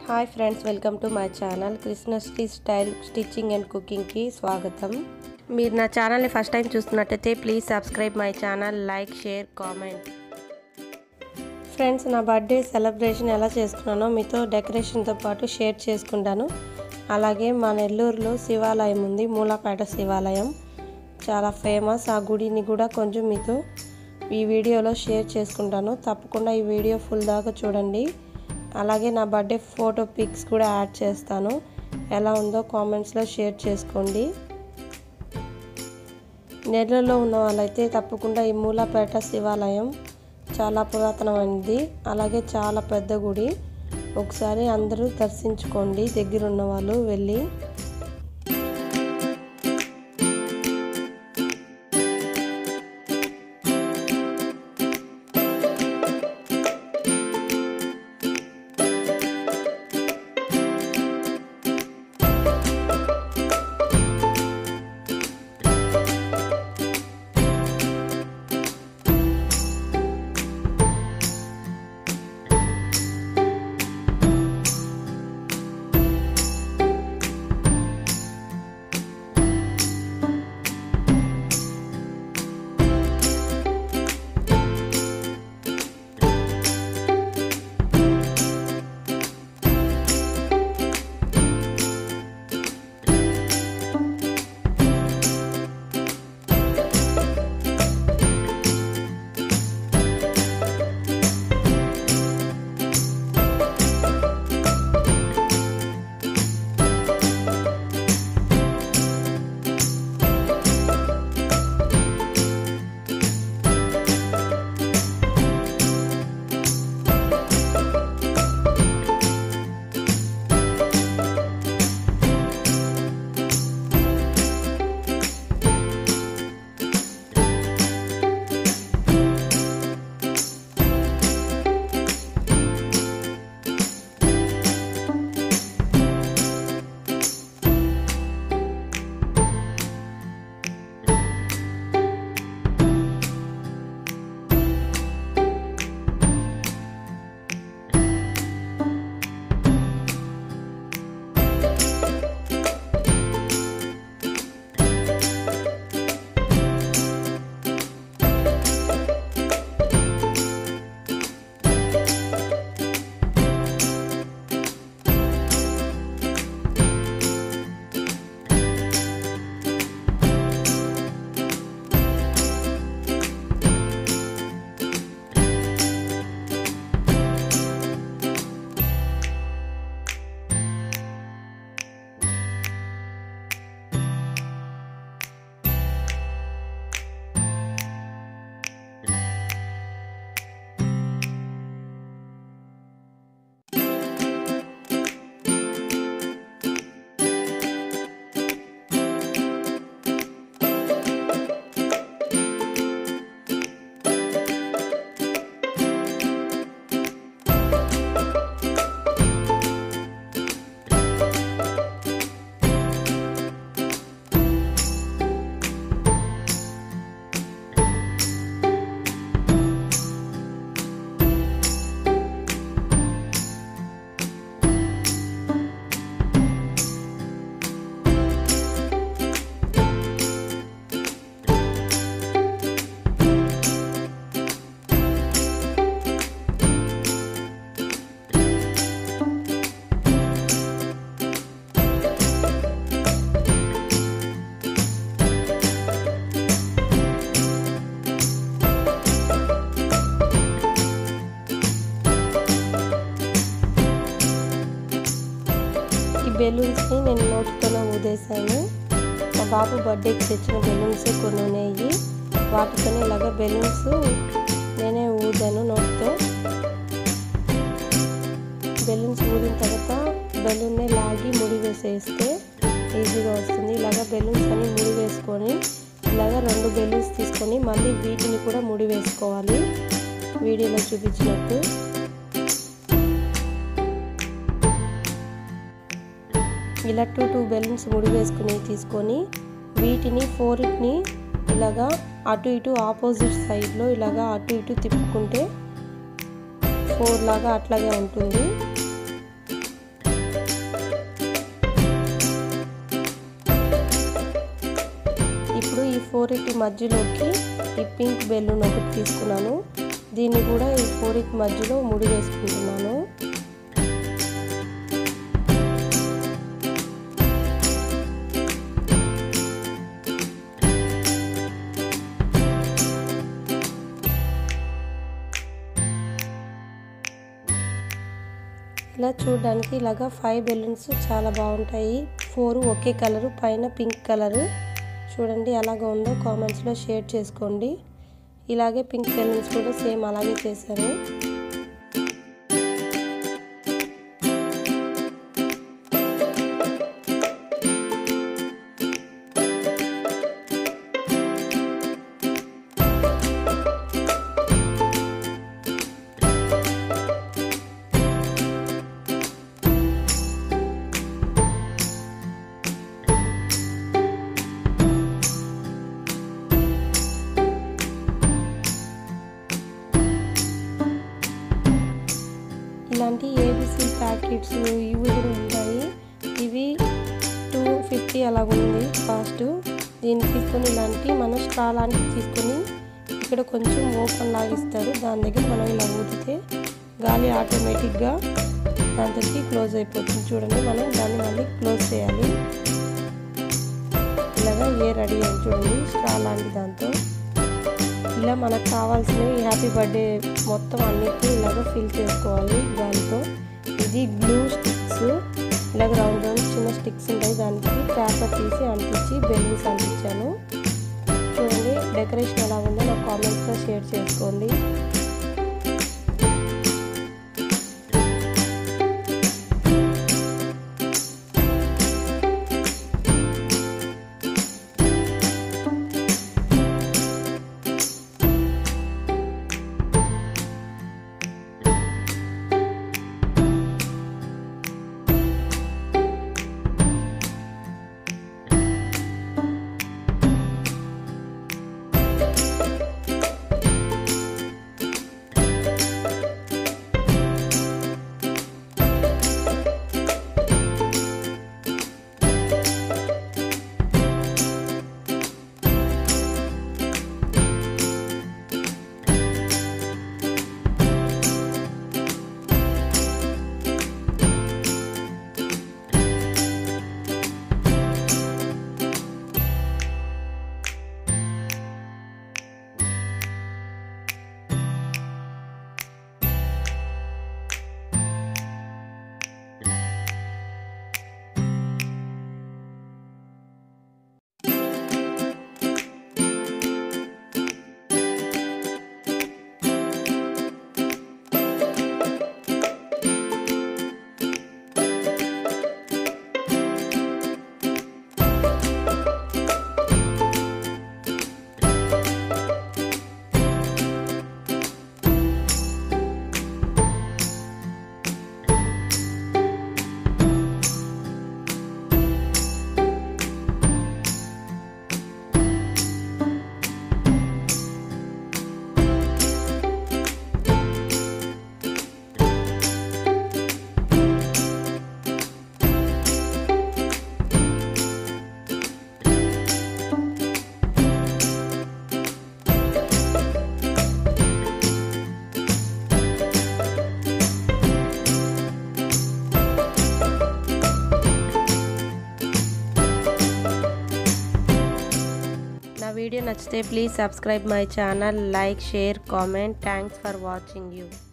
hi friends welcome to my channel Krishnasri style stitching and కుకింగ్కి స్వాగతం మీరు నా ఛానల్ని ఫస్ట్ టైం చూస్తున్నట్టయితే please subscribe my channel like share comment friends నా బర్త్డే సెలబ్రేషన్ ఎలా చేసుకున్నానో మీతో డెకరేషన్తో పాటు షేర్ చేసుకుంటాను అలాగే మా నెల్లూరులో శివాలయం ఉంది మూలపేట శివాలయం చాలా ఫేమస్ ఆ గుడిని కూడా కొంచెం మీతో ఈ వీడియోలో షేర్ చేసుకుంటాను తప్పకుండా ఈ వీడియో ఫుల్ దాకా చూడండి అలాగే నా బర్త్డే ఫోటో పిక్స్ కూడా యాడ్ చేస్తాను ఎలా ఉందో కామెంట్స్లో షేర్ చేసుకోండి నెల్లూరులో ఉన్న వాళ్ళైతే తప్పకుండా ఈ మూలపేట శివాలయం చాలా పురాతనమైనది అలాగే చాలా పెద్ద గుడి ఒకసారి అందరూ దర్శించుకోండి దగ్గర ఉన్న వాళ్ళు వెళ్ళి ఈ బెలూన్స్ని నేను నోటితోనే ఊదేశాను మా బాబు బర్త్డేకి తెచ్చిన బెలూన్స్ కొన్ని ఉన్నాయి వాటితోనే ఇలాగ బెలూన్స్ నేనే ఊదాను నోటితో బెలూన్స్ ఊదిన తర్వాత బెలూన్ని లాగి ముడి వేసేస్తే ఈజీగా వస్తుంది ఇలాగ బెలూన్స్ అని ముడి వేసుకొని ఇలాగ రెండు బెలూన్స్ తీసుకొని మళ్ళీ వీటిని కూడా ముడి వేసుకోవాలి వీడియోలో చూపించినట్టు ఇలా టూ టూ బెలూన్స్ ముడి వేసుకుని తీసుకొని వీటిని ఫోర్ని ఇలాగా అటు ఇటు ఆపోజిట్ సైడ్లో ఇలాగా అటు ఇటు తిప్పుకుంటే ఫోర్ లాగా అట్లాగే ఉంటుంది ఫోరిటి మధ్యలోకి ఈ పింక్ బెలూన్ ఒకటి తీసుకున్నాను దీన్ని కూడా ఈ ఫోరిటి మధ్యలో ముడి వేసుకుంటున్నాను ఇలా చూడడానికి ఇలాగా ఫైవ్ బెలూన్స్ చాలా బాగుంటాయి ఫోర్ ఒకే కలరు పైన పింక్ కలరు చూడండి ఎలాగ ఉందో కామెంట్స్లో షేర్ చేసుకోండి ఇలాగే పింక్ బెలూన్స్ కూడా సేమ్ అలాగే చేశాను ఇలాంటి ఏబిసి ప్యాకెట్స్ ఇవి కూడా ఉంటాయి ఇవి టూ ఫిఫ్టీ అలాగ ఉంది కాస్ట్ దీన్ని తీసుకొని ఇలాంటి మనం స్ట్రా లాంటివి తీసుకొని ఇక్కడ కొంచెం ఓపెన్ లాగిస్తారు దాని దగ్గర మనం ఇలా ఊదితే గాలి ఆటోమేటిక్గా దాంతోకి క్లోజ్ అయిపోతుంది చూడండి మనం దాన్ని మళ్ళీ క్లోజ్ చేయాలి ఇలాగా ఏ రెడీ అయింది చూడండి స్ట్రా లాంటి దాంతో ఇలా మనకు కావాల్సినవి హ్యాపీ బర్త్డే మొత్తం అన్నిటినీ ఇలాగ ఫిల్ చేసుకోవాలి దాంతో ఇది గ్లూ స్టిక్స్ ఇలాగ రౌండ్ రౌండ్ చిన్న స్టిక్స్ ఉంటాయి దానికి పేపర్ తీసి అంటించి బెలూన్స్ అంటించాను చూడండి డెకరేషన్ ఎలా ఉందో నాకు కామెంట్స్లో షేర్ చేసుకోండి వీడియో నచ్చితే please subscribe my channel like share comment thanks for watching you